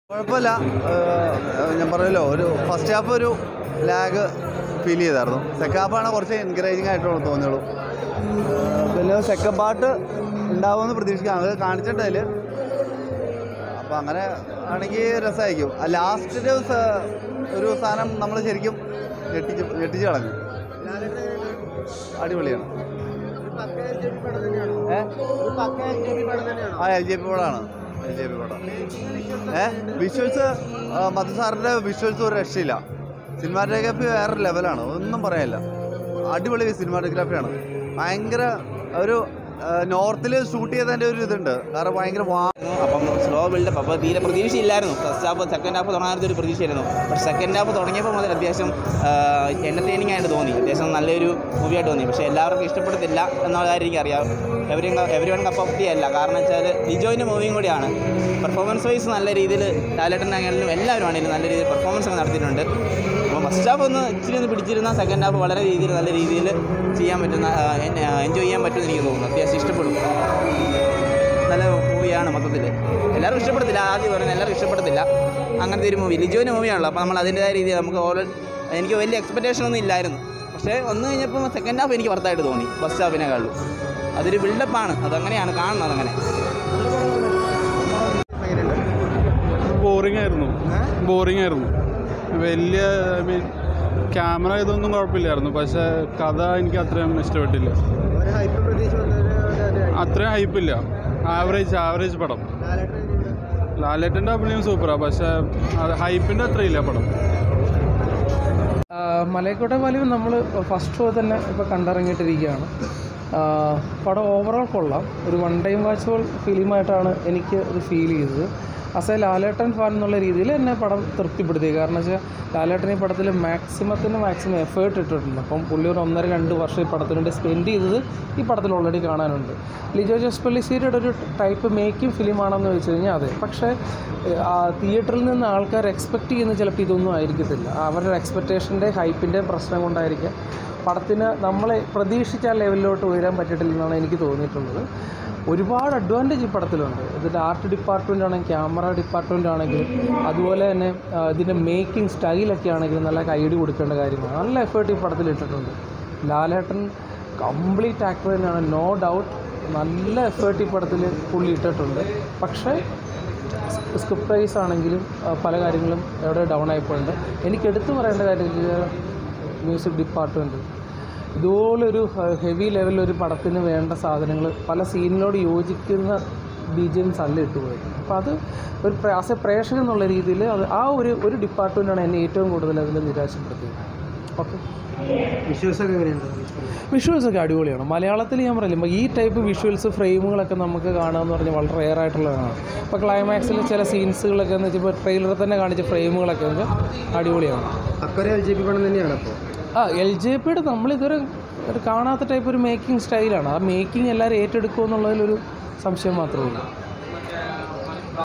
കുഴപ്പമില്ല ഏഹ് ഞാൻ പറയല്ലോ ഒരു ഫസ്റ്റ് ഹാഫ് ഒരു ലാഗ് ഫീൽ ചെയ്തായിരുന്നു സെക്കൻഡ് ഹാഫാണ് കുറച്ച് എൻകറേജിങ് ആയിട്ട് തോന്നിയുള്ളൂ ഏഹ് പിന്നെ സെക്കൻഡ് പാർട്ട് ഉണ്ടാവുമെന്ന് പ്രതീക്ഷിക്കാം അത് കാണിച്ചിട്ടതിൽ അപ്പോൾ അങ്ങനെ ആണെങ്കിൽ രസമായിരിക്കും ലാസ്റ്റ് ഒരു സ- ഒരു സാധനം നമ്മൾ ശരിക്കും ഞെട്ടിച്ച് ഞെട്ടിച്ച് കളഞ്ഞു അടിപൊളിയാണ് ഏ ആ എൽ ജെ പി പടമാണ് എൽ ജെ പി പടം ഏ വിഷ്വൽസ് മധു സാറിൻ്റെ വിഷ്വൽസ് ഒരു രക്ഷയില്ല സിനിമാറ്റോഗ്രാഫി വേറെ ലെവലാണ് ഒന്നും പറയാനില്ല അടിപൊളി സിനിമാറ്റോഗ്രാഫിയാണ് ഭയങ്കര ഒരു നോർത്തിൽ ഷൂട്ട് ചെയ്തതിൻ്റെ ഒരു ഇതുണ്ട് കാരണം ഭയങ്കര വാ അപ്പം സ്ലോ ബിൽഡപ്പ് അപ്പോൾ തീരെ പ്രതീക്ഷയില്ലായിരുന്നു ഫസ്റ്റ് ഹാഫ് സെക്കൻഡ് ഹാഫ് തുടങ്ങാനത്തെ ഒരു പ്രതീക്ഷയായിരുന്നു പക്ഷേ സെക്കൻഡ് ഹാഫ് തുടങ്ങിയപ്പോൾ മുതൽ അത്യാവശ്യം എൻ്റർടൈനിങ് ആയിട്ട് തോന്നി അത്യാവശ്യം നല്ലൊരു മൂവിയായിട്ട് തോന്നി പക്ഷേ എല്ലാവർക്കും ഇഷ്ടപ്പെടത്തില്ല എന്നുള്ള കാര്യം എനിക്കറിയാം every everyone cup of tea അല്ല കാരണം വെച്ചാൽ ലിജോയിൻ്റെ മൂവിയും കൂടിയാണ് പെർഫോമൻസ് വൈസ് നല്ല രീതിയിൽ ലാലേട്ടനാണെങ്കിലും എല്ലാവരും ആണെങ്കിലും നല്ല രീതിയിൽ പെർഫോമൻസ് ഒക്കെ നടത്തിയിട്ടുണ്ട് അപ്പോൾ ഫസ്റ്റ് ഹാഫ് ഒന്ന് ഇച്ചിരി ഒന്ന് പിടിച്ചിരുന്ന സെക്കൻഡ് ഹാഫ് വളരെ രീതിയിൽ നല്ല രീതിയിൽ ചെയ്യാൻ പറ്റുന്ന എൻജോയ് ചെയ്യാൻ പറ്റുമെന്ന് എനിക്ക് തോന്നുന്നു അത്യാവശ്യം ഇഷ്ടപ്പെടും നല്ല മൂവിയാണ് മൊത്തത്തിൽ എല്ലാവർക്കും ഇഷ്ടപ്പെടത്തില്ല ആദ്യം പറയുന്നത് എല്ലാവർക്കും ഇഷ്ടപ്പെടത്തില്ല അങ്ങനത്തെ ഒരു മൂവി ലിജോൻ്റെ മൂവിയാണല്ലോ അപ്പോൾ നമ്മൾ അതിൻ്റെതായ രീതിയിൽ നമുക്ക് ഓൾറെഡി എനിക്ക് വലിയ എക്സ്പെക്റ്റേഷൻ ഒന്നും ഇല്ലായിരുന്നു പക്ഷേ ഒന്ന് കഴിഞ്ഞപ്പോൾ സെക്കൻഡ് ഹാഫ് എനിക്ക് വർത്തായിട്ട് തോന്നി ഫസ്റ്റ് ഹാഫിനെക്കാളും അതൊരു ബിൽഡപ്പാണ് അതങ്ങനെയാണ് കാണുന്നത് അങ്ങനെ ബോറിംഗ് ആയിരുന്നു ബോറിംഗ് ആയിരുന്നു വലിയ ഐ മീൻ ക്യാമറ ഇതൊന്നും കുഴപ്പമില്ലായിരുന്നു പക്ഷേ കഥ എനിക്ക് അത്രയും ഇഷ്ടപ്പെട്ടില്ല അത്രയും ഹൈപ്പില്ല ആവറേജ് ആവറേജ് പടം ലാലേട്ടൻ്റെ അഭിനയം സൂപ്പറാണ് പക്ഷേ അത് ഹൈപ്പിൻ്റെ അത്രയില്ല പടം മലയക്കോട്ടെ വാല്യൂ നമ്മൾ ഫസ്റ്റ് ഷോ തന്നെ ഇപ്പോൾ കണ്ടിറങ്ങിയിട്ടിരിക്കുകയാണ് ആ, പടം ഓവറോൾ കൊള്ളാം ഒരു വൺ ടൈം വാച്ചബിൾ ഫിലിമായിട്ടാണ് എനിക്ക് ഇത് ഫീൽ ചെയ്തത് ആസ് എ ലാലേട്ടൻ ഫാൻ എന്നുള്ള രീതിയിൽ എന്നെ പടം തൃപ്തിപ്പെടുത്തി കാരണം വെച്ചാൽ ലാലേട്ടൻ ഈ പടത്തിൽ മാക്സിമത്തിന് മാക്സിമം എഫേർട്ട് ഇട്ടിട്ടുണ്ട് അപ്പം പുള്ളി ഒരു ഒന്നര രണ്ട് വർഷം ഈ പടത്തിന് വേണ്ടി സ്പെൻഡ് ചെയ്തത് ഈ പടത്തിൽ ഓൾറെഡി കാണാനുണ്ട് ലിജോ ജസ്പള്ളിശ്ശേരിയുടെ ഒരു ടൈപ്പ് മേക്കിംഗ് ഫിലിമാണെന്ന് വെച്ച് കഴിഞ്ഞാൽ അതെ പക്ഷേ ഏഹ്, ആ തിയേറ്ററിൽ നിന്ന് ആൾക്കാർ എക്സ്പെക്റ്റ് ചെയ്യുന്ന ചിലപ്പോൾ ഇതൊന്നും ആയിരിക്കത്തില്ല അവരുടെ എക്സ്പെക്റ്റേഷൻ്റെ ഹൈപ്പിൻ്റെ പ്രശ്നം കൊണ്ടായിരിക്കാം പടത്തിന് നമ്മളെ പ്രതീക്ഷിച്ച ആ ലെവലിലോട്ട് ഉയരാൻ പറ്റിയിട്ടില്ലെന്നാണ് എനിക്ക് തോന്നിയിട്ടുള്ളത് ഒരുപാട് അഡ്വാൻറ്റേജ് ഈ പടത്തിലുണ്ട് ഇതിൻ്റെ ആർട്ട് ഡിപ്പാർട്ട്മെൻ്റ് ആണെങ്കിൽ ക്യാമറ ഡിപ്പാർട്ട്മെൻ്റ് ആണെങ്കിലും അതുപോലെ തന്നെ ആ, ഇതിൻ്റെ മേക്കിംഗ് സ്റ്റൈലൊക്കെ ആണെങ്കിലും നല്ല കൈയടി കൊടുക്കേണ്ട കാര്യമാണ് നല്ല എഫേർട്ട് ഈ പടത്തിൽ ഇട്ടിട്ടുണ്ട് ലാലേട്ടൻ കംപ്ലീറ്റ് ആക്ടർ തന്നെയാണ് നോ ഡൗട്ട് നല്ല എഫേർട്ട് ഈ പടത്തിൽ പുള്ളി ഇട്ടിട്ടുണ്ട് പക്ഷേ സ്ക്രിപ്റ്റ് വൈസ് ആണെങ്കിലും ആ, പല കാര്യങ്ങളും എവിടെ ഡൗൺ ആയിപ്പോയിട്ടുണ്ട് എനിക്ക് എടുത്തു പറയേണ്ട കാര്യം മ്യൂസിക് ഡിപ്പാർട്ട്മെൻറ്റ് ഇതുപോലൊരു ഹെവി ലെവലിൽ ഒരു പടത്തിന് വേണ്ട സാധനങ്ങൾ പല സീനിനോട് യോജിക്കുന്ന ബി ജി എംസ് അല്ല ഇട്ടുപോയത് അപ്പോൾ അത് ഒരു ആസ് എ പ്രേക്ഷകൻ എന്നുള്ള രീതിയിൽ അത് ആ ഒരു ഒരു ഡിപ്പാർട്ട്മെൻറ്റാണ് എന്നെ ഏറ്റവും കൂടുതൽ അതിൽ നിരാശപ്പെടുത്തിയത് ഓക്കെ വിഷ്വൽസ് ഒക്കെ അടിപൊളിയാണ് മലയാളത്തിൽ ഞാൻ പറയില്ല ഈ ടൈപ്പ് വിഷ്വൽസ് ഫ്രെയിമുകളൊക്കെ നമുക്ക് കാണാമെന്ന് പറഞ്ഞാൽ വളരെ റെയർ ആയിട്ടുള്ളതാണ് ഇപ്പോൾ ക്ലൈമാക്സിൽ ചില സീൻസുകളൊക്കെ എന്ന് വെച്ചാൽ ഇപ്പോൾ ട്രെയിലറിൽ തന്നെ കാണിച്ച ഫ്രെയിമുകളൊക്കെ എന്ന് വെച്ചാൽ അടിപൊളിയാണ് അക്കൊരു എൽ ജെ പി പടം തന്നെയാണ് അപ്പോൾ ആ എൽ ജെ പിയുടെ നമ്മളിതുവരെ ഒരു കാണാത്ത ടൈപ്പ് ഒരു മേക്കിംഗ് സ്റ്റൈലാണ് ആ മേക്കിംഗ് എല്ലാവരും ഏറ്റെടുക്കുമോ എന്നുള്ളതിലൊരു സംശയം മാത്രമേ ഉള്ളൂ